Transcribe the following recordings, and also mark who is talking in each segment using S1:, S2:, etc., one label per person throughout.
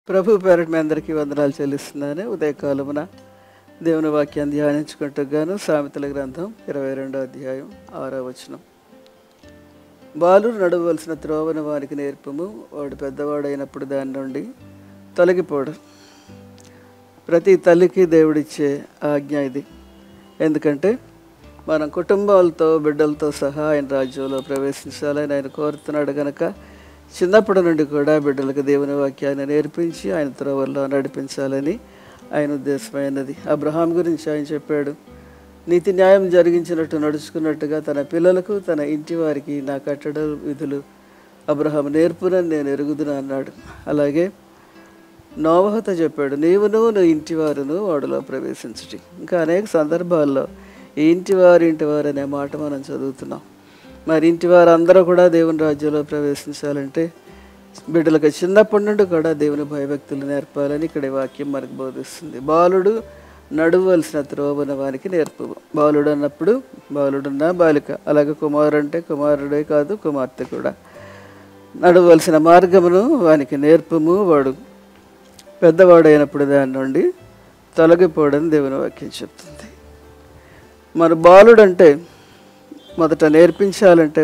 S1: ప్రభు పేరట మీ అందరికీ వందనాలు చెల్లిస్తున్నాను ఉదయకాలమున దేవుని వాక్యాన్ని ధ్యానించుకుంటూ గాను సామెతల గ్రంథం ఇరవై రెండో అధ్యాయం ఆరో వచనం బాలుడు నడవలసిన త్రోవను వారికి నేర్పము వాడు పెద్దవాడైనప్పుడు దాని నుండి తొలగిపోడు ప్రతి తల్లికి దేవుడిచ్చే ఆజ్ఞ ఇది ఎందుకంటే మనం కుటుంబాలతో బిడ్డలతో సహా ఆయన రాజ్యంలో ప్రవేశించాలని ఆయన కోరుతున్నాడు కనుక చిన్నప్పటి నుండి కూడా బిడ్డలకు దేవుని వాక్యాన్ని నేర్పించి ఆయన త్రోవల్లో నడిపించాలని ఆయన ఉద్దేశమైనది అబ్రహాం గురించి ఆయన చెప్పాడు నీతి న్యాయం జరిగించినట్టు నడుచుకున్నట్టుగా తన పిల్లలకు తన ఇంటి వారికి నా కట్టడ విధులు అబ్రహాం నేర్పునని నేను ఎరుగుదును అన్నాడు అలాగే నోవహతో చెప్పాడు నీవును నీ ఇంటి వారును వాడులో ప్రవేశించుటి ఇంకా అనేక సందర్భాల్లో ఈ ఇంటి వారు ఇంటి వారు అనే మాట మనం చదువుతున్నాం మరి ఇంటి వారు అందరూ కూడా దేవుని రాజ్యంలో ప్రవేశించాలంటే బిడ్డలకు చిన్నప్పటి నుండి కూడా దేవుని భయభక్తులు నేర్పాలని ఇక్కడ ఈ వాక్యం మనకు బోధిస్తుంది బాలుడు నడువలసిన త్రోవన వానికి నేర్పు బాలుడు అన్నప్పుడు బాలుడున్న బాలిక అలాగే కుమారుడు అంటే కుమారుడే కాదు కుమార్తె కూడా నడవలసిన మార్గమును వానికి నేర్పము వాడు పెద్దవాడైనప్పుడు దాని నుండి తొలగిపోవడం దేవుని వాక్యం చెప్తుంది మరి బాలుడు అంటే మొదట నేర్పించాలంటే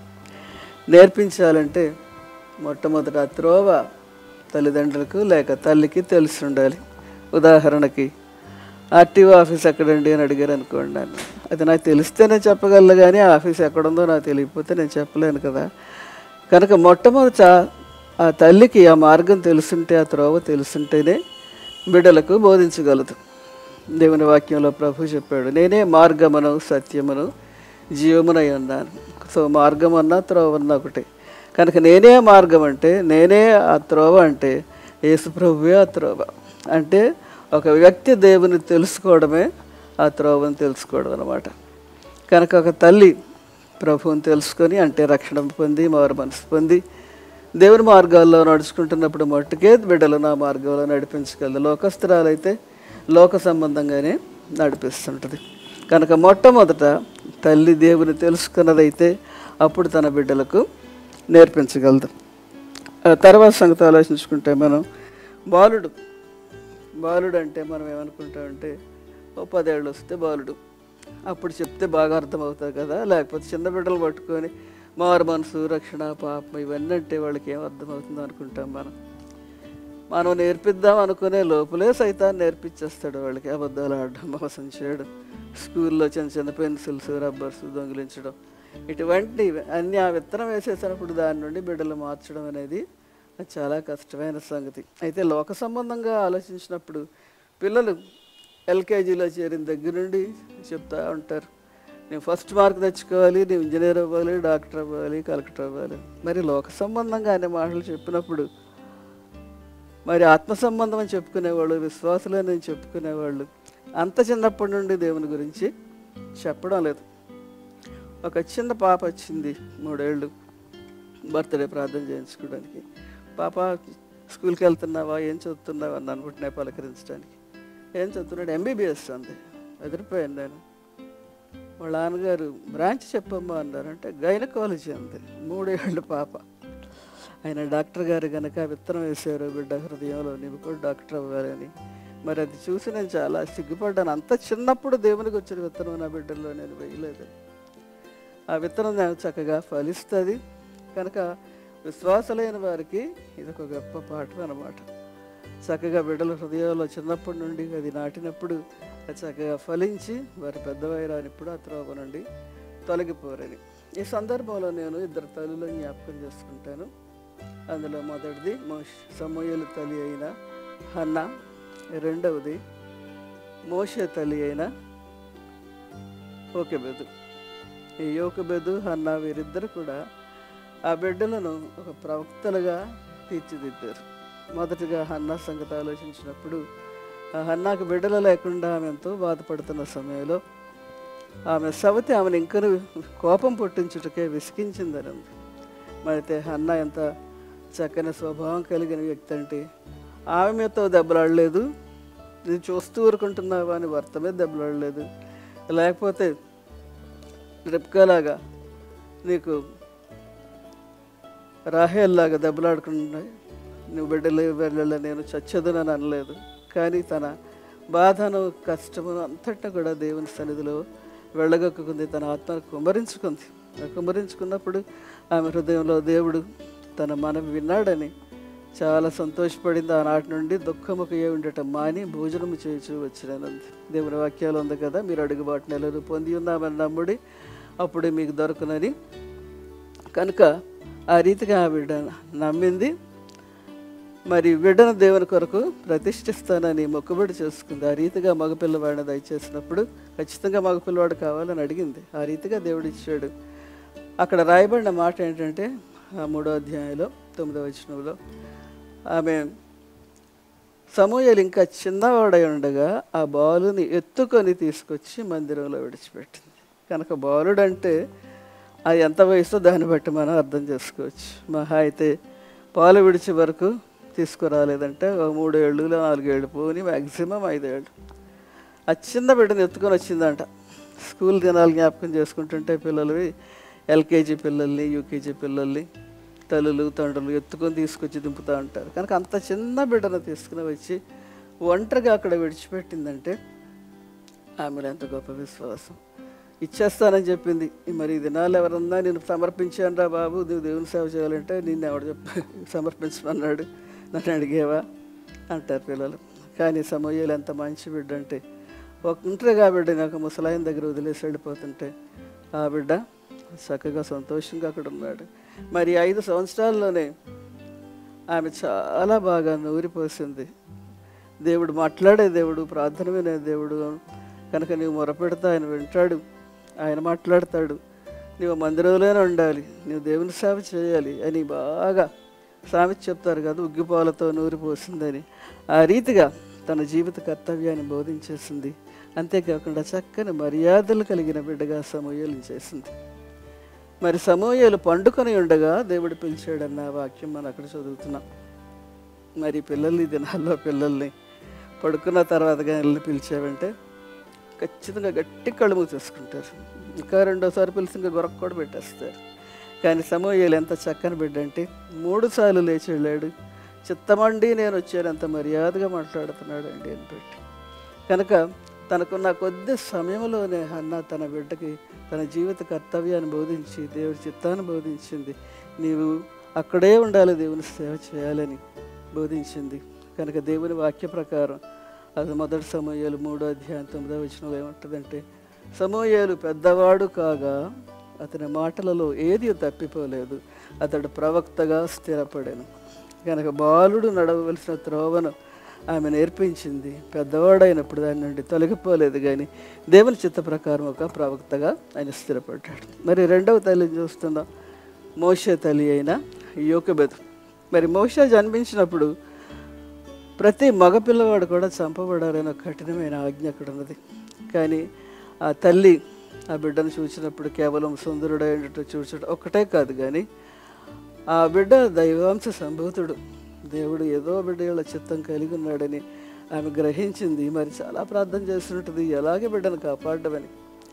S1: నేర్పించాలంటే మొట్టమొదట ఆ త్రోవ తల్లిదండ్రులకు లేక తల్లికి తెలిసి ఉండాలి ఉదాహరణకి ఆర్టీఓ ఆఫీస్ ఎక్కడండి అని అడిగారు అనుకోండి నన్ను అది నాకు తెలిస్తేనే చెప్పగలను కానీ ఆ ఆఫీస్ ఎక్కడుందో నాకు తెలియకపోతే నేను చెప్పలేను కదా కనుక మొట్టమొదట ఆ తల్లికి ఆ మార్గం తెలుసుంటే ఆ త్రోవ తెలుసుంటేనే బిడ్డలకు బోధించగలదు దేవుని వాక్యంలో ప్రభు చెప్పాడు నేనే మార్గమును సత్యమును జీవమునై ఉన్నాను సో మార్గం అన్నా త్రోవ అన్నా ఒకటే కనుక నేనే మార్గం అంటే నేనే ఆ త్రోవ అంటే యేసు ప్రభువే ఆ త్రోవ అంటే ఒక వ్యక్తి దేవుని తెలుసుకోవడమే ఆ త్రోవని తెలుసుకోవడం అనమాట కనుక ఒక తల్లి ప్రభువుని తెలుసుకొని అంటే రక్షణ పొంది మారు మనసు పొంది దేవుని మార్గాల్లో నడుచుకుంటున్నప్పుడు మట్టుకే బిడ్డలు నా మార్గంలో నడిపించగలదు లోకస్త్రాలైతే లోక సంబంధంగానే నడిపిస్తుంటుంది కనుక మొట్టమొదట తల్లి దేవుని తెలుసుకున్నదైతే అప్పుడు తన బిడ్డలకు నేర్పించగలదు ఆ తర్వాత సంగతి ఆలోచించుకుంటే మనం బాలుడు బాలుడు అంటే మనం ఏమనుకుంటామంటే ఓ పదేళ్ళు వస్తే బాలుడు అప్పుడు చెప్తే బాగా అర్థమవుతుంది కదా లేకపోతే చిన్న బిడ్డలు పట్టుకొని మారు మనసు రక్షణ పాపం ఇవన్నీ అంటే వాళ్ళకి ఏం అర్థమవుతుందో అనుకుంటాం మనం మనం నేర్పిద్దాం అనుకునే లోపలే సైతాన్ని నేర్పించేస్తాడు వాళ్ళకి అబద్ధాలు ఆడడం మోసం చేయడం స్కూల్లో చిన్న చిన్న పెన్సిల్స్ రబ్బర్స్ దొంగిలించడం ఇటువంటి అన్ని ఆ విత్తనం వేసేసినప్పుడు దాని నుండి బిడ్డలు మార్చడం అనేది అది చాలా కష్టమైన సంగతి అయితే లోక సంబంధంగా ఆలోచించినప్పుడు పిల్లలు ఎల్కేజీలో చేరిన దగ్గర నుండి చెప్తా ఉంటారు నేను ఫస్ట్ మార్క్ తెచ్చుకోవాలి నేను ఇంజనీర్ అవ్వాలి డాక్టర్ అవ్వాలి కలెక్టర్ అవ్వాలి మరి లోక సంబంధంగా అనే మాటలు చెప్పినప్పుడు మరి ఆత్మ సంబంధం అని చెప్పుకునేవాళ్ళు విశ్వాసులని చెప్పుకునేవాళ్ళు అంత చిన్నప్పటి నుండి దేవుని గురించి చెప్పడం లేదు ఒక చిన్న పాప వచ్చింది మూడేళ్ళు బర్త్డే ప్రార్థన చేయించుకోవడానికి పాప స్కూల్కి వెళ్తున్నావా ఏం చదువుతున్నావా అని అనుకుంటున్నా పలకరించడానికి ఏం చదువుతున్నాడు ఎంబీబీఎస్ అంది ఎదిరిపోయాను నేను వాళ్ళ నాన్నగారు బ్రాంచ్ చెప్పమ్మా అన్నారు అంటే గైనకాలజీ అంది మూడేళ్ళు పాప ఆయన డాక్టర్ గారు కనుక విత్తనం వేశారు బిడ్డ హృదయంలో నీవు కూడా డాక్టర్ అవ్వాలని మరి అది చూసి నేను చాలా సిగ్గుపడ్డాను అంత చిన్నప్పుడు దేవునికి వచ్చిన విత్తనం నా బిడ్డల్లో నేను వేయలేదు ఆ విత్తనం నాకు చక్కగా ఫలిస్తుంది కనుక విశ్వాసలైన వారికి ఇది ఒక గొప్ప పాఠం అన్నమాట చక్కగా బిడ్డల హృదయంలో చిన్నప్పటి నుండి అది నాటినప్పుడు అది చక్కగా ఫలించి వారి పెద్దవైరానిప్పుడు ఆ త్రోవ నుండి తొలగిపోరని ఈ సందర్భంలో నేను ఇద్దరు తల్లులను జ్ఞాపకం చేసుకుంటాను అందులో మొదటిది మోష్ సమూహలు తల్లి అయిన హన్న రెండవది మోషే తల్లి అయిన ఓకెబెదు ఈ యోకబెదు హన్న వీరిద్దరు కూడా ఆ బిడ్డలను ఒక ప్రవక్తలుగా తీర్చిదిద్దారు మొదటగా హన్నా సంగతి ఆలోచించినప్పుడు ఆ హన్నాకు బిడ్డలు లేకుండా ఆమె ఎంతో బాధపడుతున్న సమయంలో ఆమె సవతి ఆమెను ఇంకను కోపం పుట్టించుటకే విసిగించిందని ఉంది మరైతే హన్నా ఎంత చక్కని స్వభావం కలిగిన వ్యక్తి అంటే ఆమె మీతో దెబ్బలాడలేదు నేను చూస్తూ ఊరుకుంటున్నావా అని భర్త మీద దెబ్బలాడలేదు లేకపోతే రెప్కాలాగా నీకు రాహేల్లాగా దెబ్బలాడుకుంటున్నాయి నువ్వు బిడ్డలు వెళ్ళలే నేను చచ్చదునని అనలేదు కానీ తన బాధను కష్టమును అంతటా కూడా దేవుని సన్నిధిలో వెళ్ళగొక్కుంది తన ఆత్మను కుమరించుకుంది ఆ కుమరించుకున్నప్పుడు ఆమె హృదయంలో దేవుడు తన మనం విన్నాడని చాలా సంతోషపడింది ఆనాటి నుండి దుఃఖముకు ఏ ఉండటం మాని భోజనము చేయించు వచ్చినది దేవుని వాక్యాలు ఉంది కదా మీరు అడుగుబాటు నెలలు పొంది ఉన్నామని నమ్ముడి అప్పుడే మీకు దొరకనని కనుక ఆ రీతిగా ఆ బిడ్డ నమ్మింది మరి బిడ్డను దేవుని కొరకు ప్రతిష్ఠిస్తానని మొక్కుబడి చేసుకుంది ఆ రీతిగా మగపిల్లవాడిని దయచేసినప్పుడు ఖచ్చితంగా మగపిల్లవాడు కావాలని అడిగింది ఆ రీతిగా దేవుడు ఇచ్చాడు అక్కడ రాయబడిన మాట ఏంటంటే ఆ మూడో అధ్యాయంలో తొమ్మిదో వచనంలో ఆమె సమూహలు ఇంకా చిన్నవాడై ఉండగా ఆ బాలుని ఎత్తుకొని తీసుకొచ్చి మందిరంలో విడిచిపెట్టింది కనుక బాలుడు అంటే అది ఎంత వయసులో దాన్ని బట్టి మనం అర్థం చేసుకోవచ్చు మహా అయితే పాలు విడిచే వరకు తీసుకురాలేదంటే ఒక మూడేళ్ళు నాలుగేళ్ళు పోని మ్యాక్సిమం ఐదేళ్ళు ఆ చిన్న బిడ్డను ఎత్తుకొని వచ్చిందంట స్కూల్ దినాలు జ్ఞాపకం చేసుకుంటుంటే పిల్లలవి ఎల్కేజీ పిల్లల్ని యూకేజీ పిల్లల్ని తల్లులు తండ్రులు ఎత్తుకొని తీసుకొచ్చి దింపుతూ ఉంటారు కనుక అంత చిన్న బిడ్డను తీసుకుని వచ్చి ఒంటరిగా అక్కడ విడిచిపెట్టిందంటే ఆమెలో ఎంత గొప్ప విశ్వాసం ఇచ్చేస్తానని చెప్పింది మరి ఈ దినాలు ఎవరన్నా నేను సమర్పించాను రా బాబు నువ్వు దేవుని సేవ చేయాలంటే నిన్ను ఎవడు చెప్ప సమర్పించమన్నాడు నన్ను అడిగేవా అంటారు పిల్లలు కానీ సమూహాలు ఎంత మంచి బిడ్డ అంటే ఒక ఒంటరిగా ఆ బిడ్డ నాకు ముసలాయన దగ్గర వదిలేసి వెళ్ళిపోతుంటే ఆ బిడ్డ చక్కగా సంతోషంగా అక్కడ ఉన్నాడు మరి ఐదు సంవత్సరాల్లోనే ఆమె చాలా బాగా నూరిపోసింది దేవుడు మాట్లాడే దేవుడు ప్రార్థన వినే దేవుడు కనుక నీవు మొరపెడతా ఆయన వింటాడు ఆయన మాట్లాడతాడు నీవు మందిరంలోనే ఉండాలి నీవు దేవుని సేవ చేయాలి అని బాగా సామెత చెప్తారు కదా ఉగ్గిపాలతో నూరిపోసిందని ఆ రీతిగా తన జీవిత కర్తవ్యాన్ని బోధించేసింది అంతేకాకుండా చక్కని మర్యాదలు కలిగిన బిడ్డగా సమూహలించేసింది మరి సమూహలు పండుకొని ఉండగా దేవుడు పిలిచాడన్న వాక్యం మనం అక్కడ చదువుతున్నాం మరి పిల్లల్ని ఈ దినాల్లో పిల్లల్ని పడుకున్న తర్వాత కానీ పిలిచావంటే ఖచ్చితంగా గట్టి కళ్ళు మూసేసుకుంటారు ఇంకా రెండోసారి పిలిచి ఇంకా గొరక కూడా పెట్టేస్తారు కానీ సమూహలు ఎంత చక్కని బిడ్డ అంటే మూడు సార్లు లేచి వెళ్ళాడు చిత్తమండి నేను వచ్చాను అంత మర్యాదగా మాట్లాడుతున్నాడు అండి అని పెట్టి కనుక తనకున్న కొద్ది సమయంలోనే అన్న తన బిడ్డకి తన జీవిత కర్తవ్యాన్ని బోధించి దేవుడి చిత్తాన్ని బోధించింది నీవు అక్కడే ఉండాలి దేవుని సేవ చేయాలని బోధించింది కనుక దేవుని వాక్య ప్రకారం అది మొదటి సమయాలు మూడో అధ్యాయం తొమ్మిదో వచనంలో ఏముంటుందంటే సమూహలు పెద్దవాడు కాగా అతని మాటలలో ఏది తప్పిపోలేదు అతడు ప్రవక్తగా స్థిరపడాను కనుక బాలుడు నడవవలసిన త్రోవను ఆమె నేర్పించింది పెద్దవాడైనప్పుడు దాని నుండి తొలగిపోలేదు కానీ దేవుని చిత్త ప్రకారం ఒక ప్రవక్తగా ఆయన స్థిరపడ్డాడు మరి రెండవ తల్లిని చూస్తున్నాం మోషే తల్లి అయిన యోకబెదు మరి మోషే జన్మించినప్పుడు ప్రతి మగపిల్లవాడు కూడా చంపబడాలనే ఒక కఠినమైన ఆజ్ఞ అక్కడ ఉన్నది కానీ ఆ తల్లి ఆ బిడ్డను చూసినప్పుడు కేవలం సుందరుడైనట్టు చూసడం ఒక్కటే కాదు కానీ ఆ బిడ్డ దైవాంశ సంభూతుడు దేవుడు ఏదో బిడ్డ చిత్తం కలిగి ఉన్నాడని ఆమె గ్రహించింది మరి చాలా ప్రార్థన చేస్తున్నట్టుంది ఎలాగే బిడ్డను కాపాడమని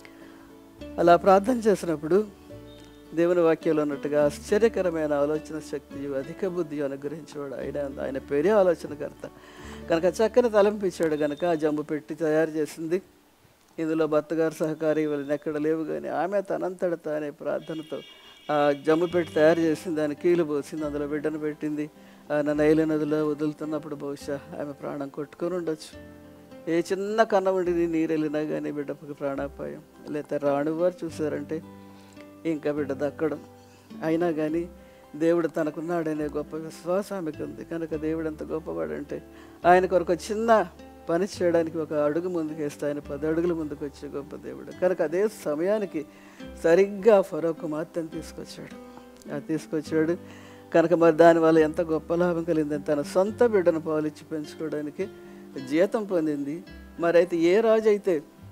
S1: అలా ప్రార్థన చేసినప్పుడు దేవుని వాక్యంలో ఉన్నట్టుగా ఆశ్చర్యకరమైన ఆలోచన శక్తి అధిక బుద్ధి అనుగ్రహించేవాడు ఆయన ఆయన పేరే ఆలోచనకర్త కనుక చక్కని తలంపించాడు కనుక ఆ జంబు పెట్టి తయారు చేసింది ఇందులో భర్తగారు సహకారి వీళ్ళని ఎక్కడ లేవు కానీ ఆమె తనంతట తానే ప్రార్థనతో ఆ జమ్ము పెట్టి తయారు చేసింది దాని కీలు పోసింది అందులో బిడ్డను పెట్టింది ఆయన నైల నదిలో వదులుతున్నప్పుడు బహుశా ఆమె ప్రాణం కొట్టుకొని ఉండొచ్చు ఏ చిన్న కన్న ఉండి నీరు వెళ్ళినా కానీ బిడ్డకు ప్రాణాపాయం లేకపోతే రాణివారు చూసారంటే ఇంకా బిడ్డ దక్కడం అయినా కానీ దేవుడు తనకున్నాడనే గొప్ప విశ్వాసం ఆమెకు ఉంది కనుక దేవుడు ఎంత గొప్పవాడంటే ఆయన కొరకు ఒక చిన్న పని చేయడానికి ఒక అడుగు ముందుకు వేస్తే ఆయన పది అడుగుల ముందుకు వచ్చే గొప్ప దేవుడు కనుక అదే సమయానికి సరిగ్గా ఫరో కుమార్తెను తీసుకొచ్చాడు అది తీసుకొచ్చాడు కనుక మరి దానివల్ల ఎంత గొప్ప లాభం కలిగిందని తన సొంత బిడ్డను పాలిచ్చి పెంచుకోవడానికి జీతం పొందింది మరైతే ఏ రాజు అయితే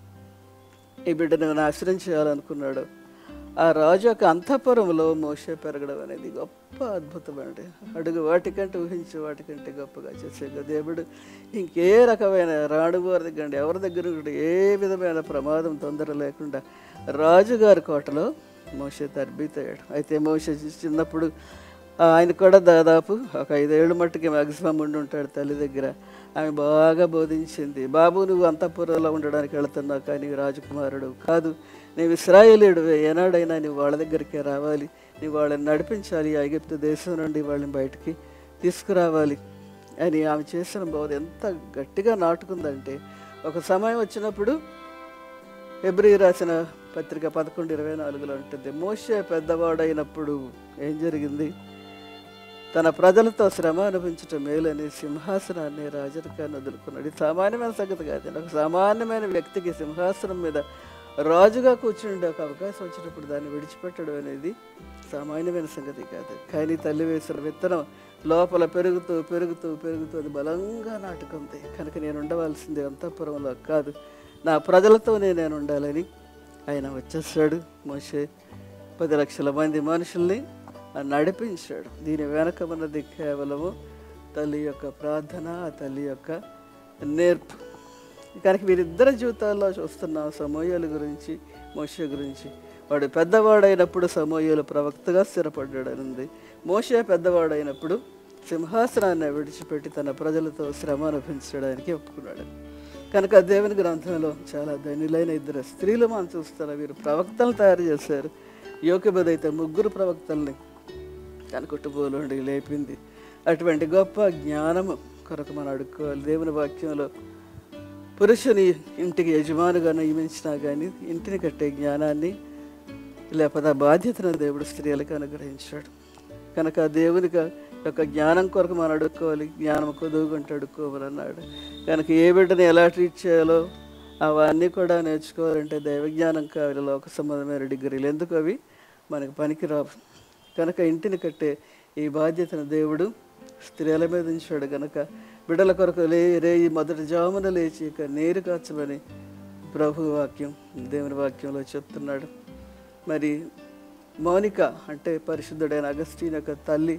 S1: ఈ బిడ్డను నాశనం చేయాలనుకున్నాడో ఆ రాజు యొక్క అంతఃపురంలో మోసే పెరగడం అనేది గొప్ప అద్భుతం అండి అడుగు వాటికంటే ఊహించే వాటికంటే గొప్పగా చేసే దేవుడు ఇంకే రకమైన రాణువారి దగ్గర ఎవరి దగ్గర కూడా ఏ విధమైన ప్రమాదం తొందర లేకుండా రాజుగారి కోటలో మోసే తర్బీతయ్యాడు అయితే మోసే చిన్నప్పుడు ఆయన కూడా దాదాపు ఒక ఐదేళ్ళు మట్టుకి మ్యాక్సిమం ఉండి ఉంటాడు తల్లి దగ్గర ఆమె బాగా బోధించింది బాబు నువ్వు అంతఃపురంలో ఉండడానికి వెళుతున్నావు కానీ రాజకుమారుడు కాదు నీవు ఇస్రాయేలీడు ఏనాడైనా నువ్వు వాళ్ళ దగ్గరికే రావాలి నువ్వు వాళ్ళని నడిపించాలి ఐగుప్తు దేశం నుండి వాళ్ళని బయటికి తీసుకురావాలి అని ఆమె చేసిన బోధ ఎంత గట్టిగా నాటుకుందంటే ఒక సమయం వచ్చినప్పుడు ఎబ్రి రాసిన పత్రిక పదకొండు ఇరవై నాలుగులో ఉంటుంది మోషే పెద్దవాడైనప్పుడు ఏం జరిగింది తన ప్రజలతో శ్రమ అనుభవించటం మేలని సింహాసనాన్ని రాజరికాన్ని వదులుకున్నాడు ఇది సామాన్యమైన సంగతి కాదు ఒక సామాన్యమైన వ్యక్తికి సింహాసనం మీద రాజుగా కూర్చుండే ఒక అవకాశం వచ్చినప్పుడు దాన్ని విడిచిపెట్టడం అనేది సామాన్యమైన సంగతి కాదు కానీ తల్లి వేసిన విత్తనం లోపల పెరుగుతూ పెరుగుతూ పెరుగుతూ అది బలంగా నాటుకుంది కనుక నేను ఉండవలసింది అంతఃపురంలో కాదు నా ప్రజలతోనే నేను ఉండాలని ఆయన వచ్చేసాడు మోషే పది లక్షల మంది మనుషుల్ని నడిపించాడు దీని వెనక ఉన్నది కేవలము తల్లి యొక్క ప్రార్థన ఆ తల్లి యొక్క నేర్పు కనుక వీరిద్దరి జీవితాల్లో చూస్తున్నాం సమోయాల గురించి మోషే గురించి వాడు పెద్దవాడైనప్పుడు సమోయాలు ప్రవక్తగా స్థిరపడ్డాడనుంది మోషే పెద్దవాడైనప్పుడు సింహాసనాన్ని విడిచిపెట్టి తన ప్రజలతో శ్రమ అనుభవించడానికి ఒప్పుకున్నాడు కనుక దేవుని గ్రంథంలో చాలా ధనులైన ఇద్దరు స్త్రీలు మనం చూస్తారు వీరు ప్రవక్తలు తయారు చేశారు యోగ్యబద్ అయితే ముగ్గురు ప్రవక్తల్ని తన కుటుంబంలో నుండి లేపింది అటువంటి గొప్ప జ్ఞానము కొరకు మనం అడుక్కోవాలి దేవుని వాక్యంలో పురుషుని ఇంటికి యజమానుగా నియమించినా కానీ ఇంటిని కట్టే జ్ఞానాన్ని లేకపోతే ఆ బాధ్యతను దేవుడు స్త్రీలకు అనుగ్రహించాడు కనుక ఆ దేవునికి యొక్క జ్ఞానం కొరకు మనం అడుక్కోవాలి జ్ఞానం కొదువుకుంటూ అడుక్కోమని అన్నాడు కనుక ఏ బిడ్డని ఎలా ట్రీట్ చేయాలో అవన్నీ కూడా నేర్చుకోవాలంటే దైవ జ్ఞానం కావాలి లోక సంబంధమైన డిగ్రీలు ఎందుకు అవి మనకు పనికిరావు కనుక ఇంటిని కట్టే ఈ బాధ్యతను దేవుడు స్త్రీల మీద ఉంచాడు కనుక బిడ్డల కొరకు లే రేయి మొదటి జామున లేచి ఇక నీరు కాచమని ప్రభు వాక్యం దేవుని వాక్యంలో చెప్తున్నాడు మరి మౌనిక అంటే పరిశుద్ధుడైన అగస్టీన్ యొక్క తల్లి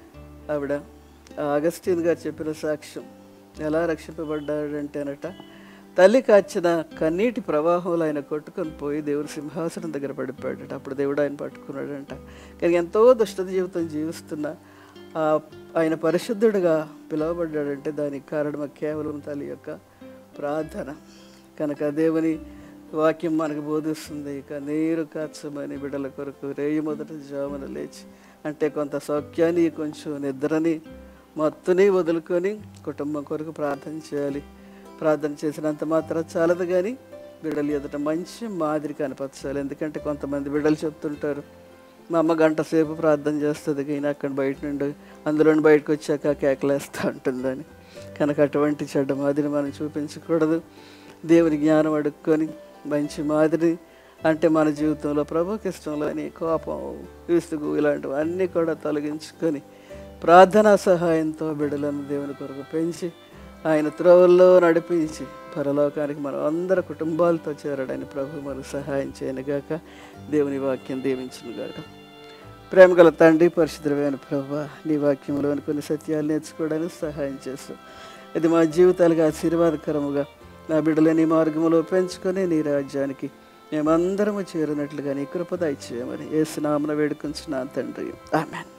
S1: ఆవిడ ఆ అగస్టీన్ గారు చెప్పిన సాక్ష్యం ఎలా రక్షింపబడ్డాడంటేనట తల్లి కాచిన కన్నీటి ప్రవాహంలో ఆయన కొట్టుకొని పోయి దేవుడు సింహాసనం దగ్గర పడిపోయాడట అప్పుడు దేవుడు ఆయన పట్టుకున్నాడంట కానీ ఎంతో దుష్ట జీవితం జీవిస్తున్న ఆ ఆయన పరిశుద్ధుడిగా పిలువబడ్డాడంటే దానికి కారణం కేవలం తల్లి యొక్క ప్రార్థన కనుక దేవుని వాక్యం మనకు బోధిస్తుంది ఇక నీరు కాచమని బిడ్డల కొరకు రేయి మొదట జామున లేచి అంటే కొంత సౌఖ్యాన్ని కొంచెం నిద్రని మత్తుని వదులుకొని కుటుంబం కొరకు ప్రార్థన చేయాలి ప్రార్థన చేసినంత మాత్రం చాలదు కానీ బిడ్డలు ఎదుట మంచి మాదిరి కనపరచాలి ఎందుకంటే కొంతమంది బిడ్డలు చెప్తుంటారు మా అమ్మ గంట సేపు ప్రార్థన చేస్తుంది కానీ అక్కడ బయట నుండి అందులో నుండి బయటకు వచ్చాక కేకలేస్తూ ఉంటుందని కనుక అటువంటి చెడ్డ మాదిరి మనం చూపించకూడదు దేవుని జ్ఞానం అడుక్కొని మంచి మాదిరి అంటే మన జీవితంలో ప్రభుకి ఇష్టంలోని కోపం విసుగు ఇలాంటివి అన్నీ కూడా తొలగించుకొని ప్రార్థనా సహాయంతో బిడ్డలను దేవుని కొరకు పెంచి ఆయన త్రోవల్లో నడిపించి పరలోకానికి మనం అందరి కుటుంబాలతో చేరడానికి ప్రభు మనకు సహాయం చేయనుగాక దేవుని వాక్యం దీవించునుగాక ప్రేమ గల తండ్రి పరిశుద్ధమైన ప్రభు నీ వాక్యంలోని కొన్ని సత్యాలు నేర్చుకోవడానికి సహాయం చేస్తాం ఇది మా జీవితాలుగా ఆశీర్వాదకరముగా నా బిడ్డలని మార్గంలో పెంచుకొని నీ రాజ్యానికి మేమందరము చేరినట్లుగా నీ కృపద ఇచ్చేయమని ఏసునామన వేడుకుంటున్నాను తండ్రి ఆమెన్